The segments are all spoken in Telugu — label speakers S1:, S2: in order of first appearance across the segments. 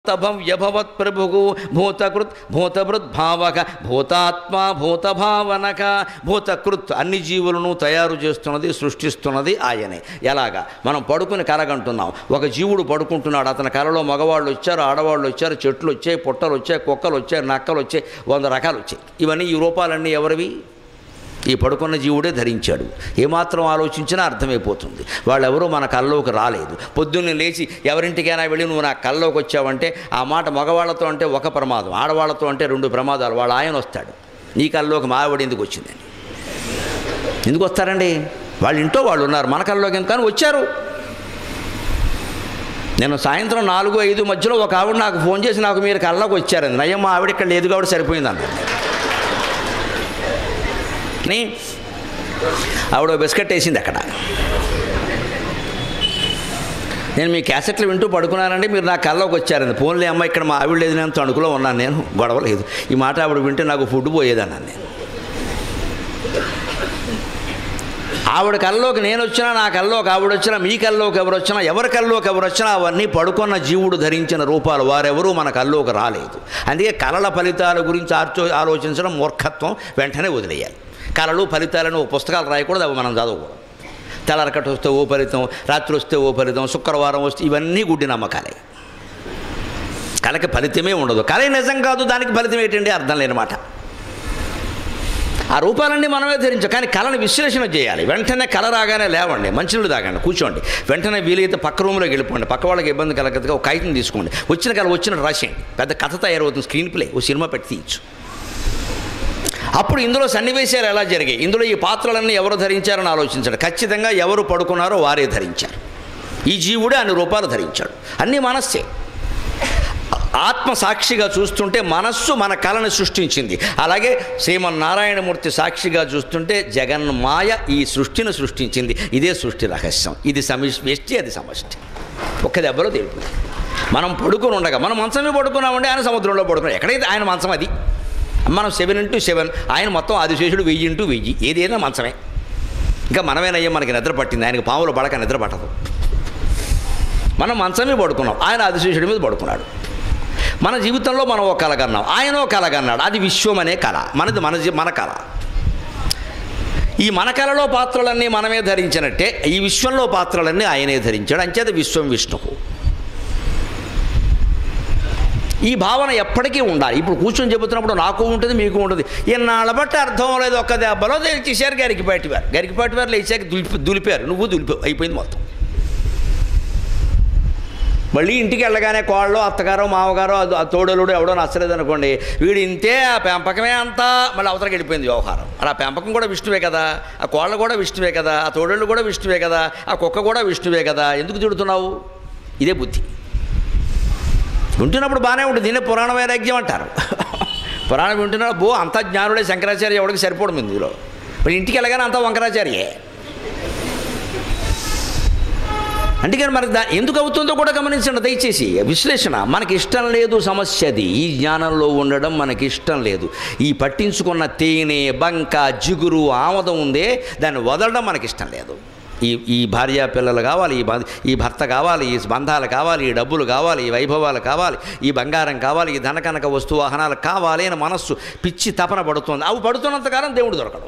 S1: తభం వ్యభవత్ ప్రభుగు భూతకృత్ భూతభృత్ భావక భూతాత్మ భూతభావనక భూతకృత్ అన్ని జీవులను తయారు చేస్తున్నది సృష్టిస్తున్నది ఆయనే ఎలాగా మనం పడుకుని కలగంటున్నాం ఒక జీవుడు పడుకుంటున్నాడు అతని కలలో మగవాళ్ళు వచ్చారు ఆడవాళ్ళు వచ్చారు చెట్లు వచ్చాయి పుట్టలు వచ్చాయి కుక్కలు వచ్చాయి నక్కలు వచ్చాయి వంద రకాలు వచ్చాయి ఇవన్నీ ఈ రూపాలన్నీ ఎవరివి ఈ పడుకున్న జీవుడే ధరించాడు ఏమాత్రం ఆలోచించినా అర్థమైపోతుంది వాళ్ళెవరూ మన కల్లోకి రాలేదు పొద్దున్నే లేచి ఎవరింటికైనా వెళ్ళి నువ్వు నా కల్లోకి వచ్చావంటే ఆ మాట మగవాళ్ళతో అంటే ఒక ప్రమాదం ఆడవాళ్ళతో అంటే రెండు ప్రమాదాలు వాళ్ళ ఆయన వస్తాడు నీ కల్లోకి మావిడ ఎందుకు వచ్చిందండి ఎందుకు వస్తారండి వాళ్ళ ఇంట్లో వాళ్ళు ఉన్నారు మన కల్లోకి ఎందుకు కానీ వచ్చారు నేను సాయంత్రం నాలుగు ఐదు మధ్యలో ఒక ఆవిడ నాకు ఫోన్ చేసి నాకు మీరు కల్లోకి వచ్చారండి నయ్యం మా ఆవిడ ఇక్కడ లేదు కాబట్టి సరిపోయింది అన్నాడు అని ఆవిడ బిస్కెట్ వేసింది అక్కడ నేను మీ క్యాసెట్లు వింటూ పడుకున్నానండి మీరు నా కల్లోకి వచ్చారండి ఫోన్లే అమ్మ ఇక్కడ మా ఆవిడ లేదు నేను తణుకులో ఉన్నాను నేను గొడవ లేదు ఈ మాట ఆవిడ వింటే నాకు ఫుడ్ పోయేదన్నాను నేను ఆవిడ కల్లోకి నేను వచ్చినా నా కల్లోకి ఆవిడ వచ్చినా మీ కల్లోకి ఎవరు వచ్చినా ఎవరి కల్లోకి ఎవరు వచ్చినా అవన్నీ పడుకున్న జీవుడు ధరించిన రూపాలు వారెవరూ మన కల్లోకి రాలేదు అందుకే కళల ఫలితాల గురించి ఆర్చో ఆలోచించడం మూర్ఖత్వం వెంటనే వదిలేయాలి కళలు ఫలితాలను ఓ పుస్తకాలు రాయకూడదు అవి మనం చదవకూడదు తెల్లరకట్ట వస్తే ఓ ఫలితం రాత్రి వస్తే ఓ ఫలితం శుక్రవారం వస్తే ఇవన్నీ గుడ్డి నమ్మకాలే కళకి ఫలితమే ఉండదు కళ నిజం కాదు దానికి ఫలితం ఏంటండి అర్థం లేనమాట ఆ రూపాలన్నీ మనమే ధరించాం కానీ కళను విశ్లేషణ చేయాలి వెంటనే కళ రాగానే లేవండి మంచినీళ్ళు తాగండి కూర్చోండి వెంటనే వీలైతే పక్క రూమ్లోకి వెళ్ళిపోండి పక్క వాళ్ళకి ఇబ్బంది కలగదుగా ఒక కాగితం తీసుకోండి వచ్చిన కళ వచ్చినట్టు రాసేయండి పెద్ద కథ తయారవుతుంది స్క్రీన్ ప్లే ఓ సినిమా పెట్టి తీయచ్చు అప్పుడు ఇందులో సన్నివేశాలు ఎలా జరిగాయి ఇందులో ఈ పాత్రలన్నీ ఎవరు ధరించారని ఆలోచించండి ఖచ్చితంగా ఎవరు పడుకున్నారో వారే ధరించారు ఈ జీవుడే అన్ని రూపాలు ధరించాడు అన్నీ మనస్సే ఆత్మ సాక్షిగా చూస్తుంటే మనస్సు మన కళను సృష్టించింది అలాగే శ్రీమన్నారాయణమూర్తి సాక్షిగా చూస్తుంటే జగన్మాయ ఈ సృష్టిని సృష్టించింది ఇదే సృష్టి రహస్యం ఇది సమిష్టి అది సమష్టి ఒక్క దెబ్బలో తెలుపుతుంది మనం పడుకుని ఉండగా మనం మంచమే పడుకున్నామంటే ఆయన సముద్రంలో పడుకున్నాం ఎక్కడైతే ఆయన మంచం అది మనం సెవెన్ ఇంటూ సెవెన్ ఆయన మొత్తం ఆదిశేషుడు వెయ్యి ఇంటూ వెయ్యి ఏదైనా మంచమే ఇంకా మనమేనయ్యా మనకి నిద్ర పట్టింది ఆయనకి పాములు పడక నిద్ర పట్టదు మనం మంచమే పడుకున్నాం ఆయన ఆదిశేషుడి మీద పడుకున్నాడు మన జీవితంలో మనం ఒక కళ కన్నాం ఆయన ఒక కళ కన్నాడు అది విశ్వం అనే కళ మనది మన జీ- మన కళ ఈ మన కళలో పాత్రలన్నీ మనమే ధరించినట్టే ఈ విశ్వంలో పాత్రలన్నీ ఆయనే ధరించాడు అంచేత విశ్వం విష్ణువు ఈ భావన ఎప్పటికీ ఉండాలి ఇప్పుడు కూర్చొని చెబుతున్నప్పుడు నాకు ఉంటుంది మీకు ఉంటుంది ఎన్నాళ్ళ బట్టి అర్థం లేదు ఒక్క దెబ్బలో తెలిసేసారు గరికిపాటివారు గరికిపాటివారు లేచాక దులిపి దులిపారు నువ్వు దులిపావు అయిపోయింది మొత్తం మళ్ళీ ఇంటికి వెళ్ళగానే కోళ్ళు అత్తగారో మామగారో అది ఆ తోడలుడు ఎవడో నచ్చలేదు అనుకోండి వీడు ఇంతే ఆ పెంపకమే అంతా మళ్ళీ అవతలకి వెళ్ళిపోయింది వ్యవహారం అలా ఆ పెంపకం కూడా విష్ణువే కదా ఆ కోళ్ళ కూడా విష్ణువే కదా ఆ తోడళ్ళు కూడా విష్ణువే కదా ఆ కుక్క కూడా విష్ణువే కదా ఎందుకు తిడుతున్నావు ఇదే బుద్ధి వింటున్నప్పుడు బాగానే ఉంటుంది దీన్ని పురాణ వైరాగ్యం అంటారు పురాణం వింటున్నప్పుడు బో అంతా జ్ఞానుడే శంకరాచార్య ఎవడికి సరిపోవడం ఇందులో మరి ఇంటికి వెళ్ళగానే అంతా వంకరాచార్యే అందుకని మరి దా ఎందుకు అవుతుందో కూడా గమనించండి దయచేసి విశ్లేషణ మనకి ఇష్టం లేదు సమస్యది ఈ జ్ఞానంలో ఉండడం మనకి ఇష్టం లేదు ఈ పట్టించుకున్న తేనె బంక జిగురు ఆమదం ఉందే దాన్ని వదలడం మనకి ఇష్టం లేదు ఈ ఈ భార్య పిల్లలు కావాలి ఈ బ- ఈ భర్త కావాలి ఈ బంధాలు కావాలి ఈ డబ్బులు కావాలి ఈ వైభవాలు కావాలి ఈ బంగారం కావాలి ఈ ధనకనక వస్తు వాహనాలు కావాలి అని మనస్సు పిచ్చి తపన పడుతుంది అవి పడుతున్నంతకాలం దేవుడు దొరకడు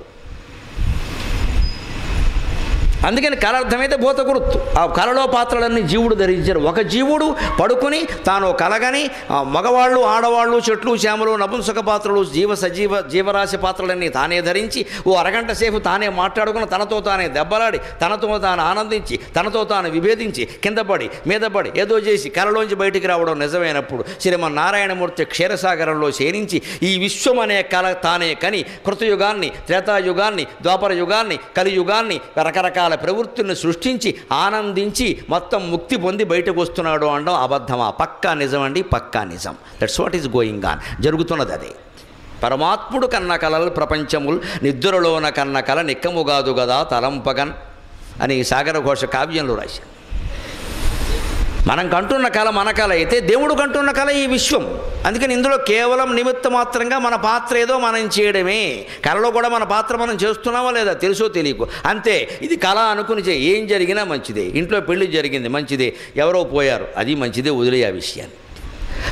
S1: అందుకని కళ అర్థమైతే భూత గుర్తు ఆ కళలో పాత్రలన్నీ జీవుడు ధరించారు ఒక జీవుడు పడుకుని తాను కలగని ఆ మగవాళ్ళు ఆడవాళ్ళు చెట్లు చేమలు నపుంసక పాత్రలు జీవ సజీవ జీవరాశి పాత్రలన్నీ తానే ధరించి ఓ అరగంట సేపు తానే మాట్లాడుకుని తనతో తానే దెబ్బలాడి తనతో తాను ఆనందించి తనతో తాను విభేదించి కింద పడి మీద పడి ఏదో చేసి కళలోంచి బయటికి రావడం నిజమైనప్పుడు శ్రీమన్నారాయణమూర్తి క్షీరసాగరంలో శయనించి ఈ విశ్వం అనే కళ తానే కని కృతయుగాన్ని త్రేతాయుగాన్ని ద్వాపర యుగాన్ని కలియుగాన్ని రకరకాల ప్రవృత్తులను సృష్టించి ఆనందించి మొత్తం ముక్తి పొంది బయటకు వస్తున్నాడు అనడం అబద్ధమా పక్కా నిజం అండి పక్కా నిజం that's what is going on జరుగుతున్నది అదే పరమాత్ముడు కన్న కలలు ప్రపంచములు నిద్రలోన కన్న కల నిక్కముగాదు గదా తలంపగన్ అని సాగర ఘోష కావ్యంలో రాశారు మనం కంటున్న కళ మన కళ అయితే దేవుడు కంటున్న కళ ఈ విశ్వం అందుకని ఇందులో కేవలం నిమిత్త మాత్రంగా మన పాత్ర ఏదో మనం చేయడమే కళలో కూడా మన పాత్ర మనం చేస్తున్నామా లేదా తెలుసో తెలియకు అంతే ఇది కళ అనుకుని చేయి ఏం జరిగినా మంచిదే ఇంట్లో పెళ్లి జరిగింది మంచిదే ఎవరో పోయారు అది మంచిదే వదిలే ఆ విషయాన్ని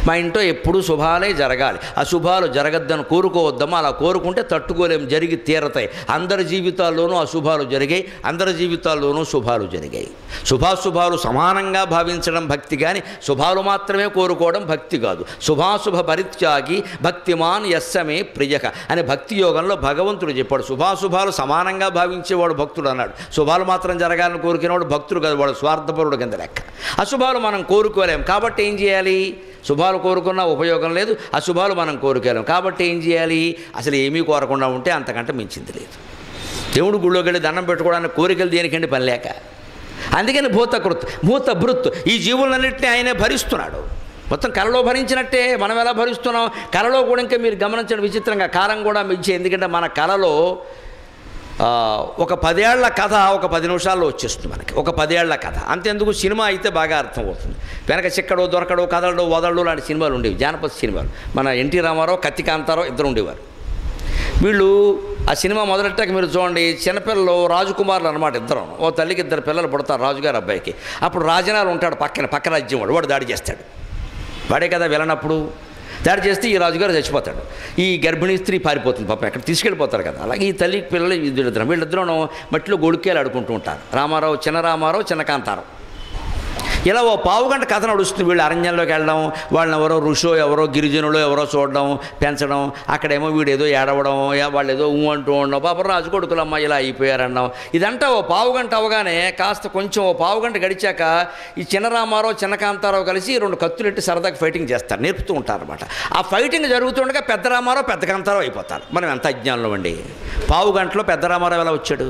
S1: మా ఇంట్లో ఎప్పుడూ శుభాలే జరగాలి అశుభాలు జరగద్దని కోరుకోవద్దామా అలా కోరుకుంటే తట్టుకోలేం జరిగి తీరతాయి అందరి జీవితాల్లోనూ అశుభాలు జరిగాయి అందరి జీవితాల్లోనూ శుభాలు జరిగాయి శుభాశుభాలు సమానంగా భావించడం భక్తి కానీ శుభాలు మాత్రమే కోరుకోవడం భక్తి కాదు శుభాశుభ పరిత్యాగి భక్తిమాన్ యస్సమే ప్రియక అని భక్తి యోగంలో భగవంతుడు చెప్పాడు శుభాశుభాలు సమానంగా భావించేవాడు భక్తుడు అన్నాడు శుభాలు మాత్రం జరగాలని కోరుకునేవాడు భక్తుడు కాదు వాడు స్వార్థపరుడు కింద లెక్క అశుభాలు మనం కోరుకోలేం కాబట్టి ఏం చేయాలి శుభాలు కోరుకున్నా ఉపయోగం లేదు అశుభాలు మనం కోరుకోలేం కాబట్టి ఏం చేయాలి అసలు ఏమీ కోరకుండా ఉంటే అంతకంటే మించింది లేదు దేవుడు గుళ్ళోకి వెళ్ళి దండం పెట్టుకోవడానికి కోరికలు దేనికండి పని లేక అందుకని భూతకృత్ భూత భృత్ ఈ జీవులన్నింటినీ ఆయనే భరిస్తున్నాడు మొత్తం కళలో భరించినట్టే మనం ఎలా భరిస్తున్నాం కళలో కూడా ఇంకా మీరు గమనించడం విచిత్రంగా కాలం కూడా మించే ఎందుకంటే మన కళలో ఆ, ఒక పదేళ్ల కథ ఒక పది నిమిషాల్లో వచ్చేస్తుంది మనకి ఒక పదేళ్ల కథ అంతెందుకు సినిమా అయితే బాగా అర్థమవుతుంది వెనక చిక్కడో దొరకడో కదలడో వదలడు లాంటి సినిమాలు ఉండేవి జానపద సినిమాలు మన ఎన్టీ రామారావు కత్తి కాంతారావు ఇద్దరు ఉండేవారు వీళ్ళు ఆ సినిమా మొదలెట్టాక మీరు చూడండి చిన్నపిల్లలు రాజకుమారులు అనమాట ఇద్దరం ఓ తల్లికి ఇద్దరు పిల్లలు పుడతారు రాజుగారు అబ్బాయికి అప్పుడు రాజనాలు ఉంటాడు పక్కన పక్క రాజ్యం వాడు వాడు దాడి చేస్తాడు వాడే కదా వెళ్ళనప్పుడు దాడి చేస్తే ఈ రాజుగారు చచ్చిపోతాడు ఈ గర్భిణీ స్త్రీ పారిపోతుంది పాపం ఎక్కడ తీసుకెళ్ళిపోతారు కదా అలాగే ఈ తల్లి పిల్లలు వీళ్ళిద్దరు వీళ్ళిద్దరూ మట్టిలో గొడుకేలు ఆడుకుంటూ ఉంటారు రామారావు చిన్న రామారావు చిన్న కాంతారావు ఇలా ఓ పావు గంట కథ నడుస్తుంది వీళ్ళు అరణ్యంలోకి వెళ్ళడం వాళ్ళని ఎవరో ఋషో ఎవరో గిరిజనులు ఎవరో చూడడం పెంచడం అక్కడేమో వీడు ఏదో ఏడవడం యా వాళ్ళు ఏదో ఊ అంటూ ఉండడం పాప రాజు కొడుకులమ్మ ఇలా అయిపోయారన్నాం ఇదంతా ఓ పావు గంట అవగానే కాస్త కొంచెం ఓ పావు గంట గడిచాక ఈ చిన్న రామారావు చిన్న కాంతారావు కలిసి రెండు కత్తులెట్టి సరదాగా ఫైటింగ్ చేస్తారు నేర్పుతూ ఉంటారు అనమాట ఆ ఫైటింగ్ జరుగుతుండగా పెద్ద రామారావు పెద్ద కాంతారావు అయిపోతారు మనం ఎంత అజ్ఞానంలో అండి పావు గంటలో పెద్ద రామారావు ఎలా వచ్చాడు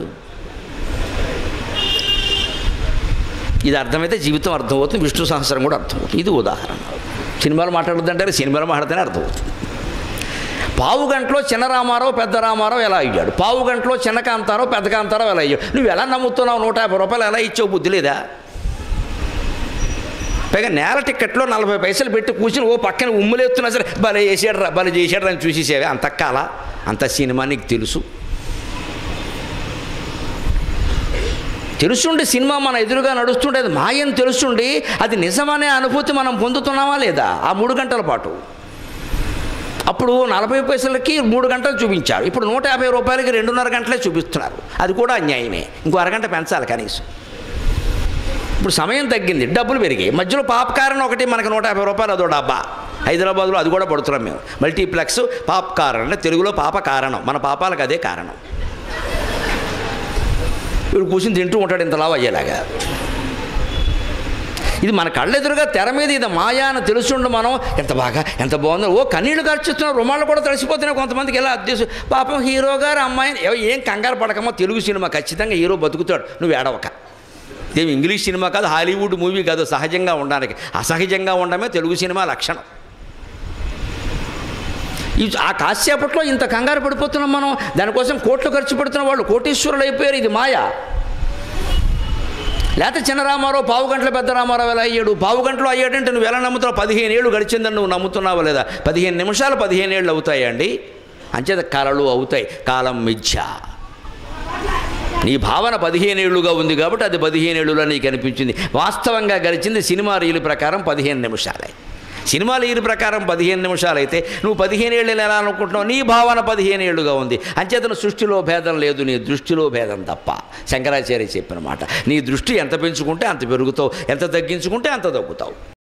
S1: ఇది అర్థమైతే జీవితం అర్థమవుతుంది విష్ణు సహస్రం కూడా అర్థమవుతుంది ఇది ఉదాహరణ సినిమాలు మాట్లాడొద్దంటారు సినిమాలు మాట్లాడితేనే అర్థమవుతుంది పావు గంటలో చిన్న రామారావు పెద్ద రామారావు ఎలా అయ్యాడు పావు గంటలో చిన్న కాంతారావు పెద్ద కాంతారావు ఎలా అయ్యాడు నువ్వు ఎలా నమ్ముతున్నావు నూట యాభై రూపాయలు ఎలా ఇచ్చావు బుద్ధి లేదా పైగా నేల టిక్కెట్లో నలభై పైసలు పెట్టి కూర్చుని ఓ పక్కన ఉమ్ములేస్తున్నా సరే భలే చేసాడు రా భలే చేసాడు అని చూసేసేవే అంత కాల అంత సినిమా నీకు తెలుసు తెలుసుండి సినిమా మన ఎదురుగా నడుస్తుంటే అది మాయని తెలుసుండి అది నిజమనే అనుభూతి మనం పొందుతున్నామా లేదా ఆ మూడు గంటల పాటు అప్పుడు నలభై పైసలకి మూడు గంటలు చూపించారు ఇప్పుడు నూట యాభై రూపాయలకి రెండున్నర గంటలే చూపిస్తున్నారు అది కూడా అన్యాయమే ఇంకో అరగంట పెంచాలి కనీసం ఇప్పుడు సమయం తగ్గింది డబ్బులు పెరిగాయి మధ్యలో పాప్కారన్ ఒకటి మనకు నూట యాభై రూపాయలు అదో డబ్బా హైదరాబాద్లో అది కూడా పడుతున్నాం మేము మల్టీప్లెక్స్ పాప్కారన్ అంటే తెలుగులో పాప కారణం మన పాపాలకు అదే కారణం వీడు కూర్చుని తింటూ ఉంటాడు ఇంత లావు అయ్యేలాగా ఇది మన కళ్ళెదురుగా తెర మీద ఇది మాయా అని తెలుసుండు మనం ఎంత బాగా ఎంత బాగుందో ఓ కన్నీళ్లు ఖర్చుతున్నారు రుమాళ్ళు కూడా తడిసిపోతున్నాయి కొంతమందికి ఎలా అద్దెసు పాపం హీరో గారు అమ్మాయిని ఎవ- ఏం కంగారు పడకమో తెలుగు సినిమా ఖచ్చితంగా హీరో బతుకుతాడు నువ్వు ఏడవక ఇదేమి ఇంగ్లీష్ సినిమా కాదు హాలీవుడ్ మూవీ కాదు సహజంగా ఉండడానికి అసహజంగా ఉండడమే తెలుగు సినిమా లక్షణం ఈ ఆ కాసేపట్లో ఇంత కంగారు పడిపోతున్నాం మనం దానికోసం కోట్లు ఖర్చు పెడుతున్న వాళ్ళు కోటీశ్వరులు అయిపోయారు ఇది మాయా లేకపోతే చిన్న రామారావు పావు గంటల పెద్ద రామారావు ఎలా అయ్యాడు పావు గంటలో అయ్యాడంటే నువ్వు ఎలా నమ్ముతున్నావు పదిహేను ఏళ్ళు గడిచిందని నువ్వు నమ్ముతున్నావా లేదా పదిహేను నిమిషాలు పదిహేను ఏళ్ళు అవుతాయండి అంచేత కళలు అవుతాయి కాలం మిథ్య నీ భావన పదిహేను ఏళ్ళుగా ఉంది కాబట్టి అది పదిహేను ఏళ్ళులా నీకు అనిపించింది వాస్తవంగా గడిచింది సినిమా రీలు ప్రకారం పదిహేను నిమిషాలే సినిమా రీలు ప్రకారం పదిహేను నిమిషాలైతే నువ్వు పదిహేను ఏళ్ళు ఎలా అనుకుంటున్నావు నీ భావన పదిహేను ఏళ్ళుగా ఉంది అంచేతను సృష్టిలో భేదం లేదు నీ దృష్టిలో భేదం తప్ప శంకరాచార్య చెప్పిన మాట నీ దృష్టి ఎంత పెంచుకుంటే అంత పెరుగుతావు ఎంత తగ్గించుకుంటే అంత తగ్గుతావు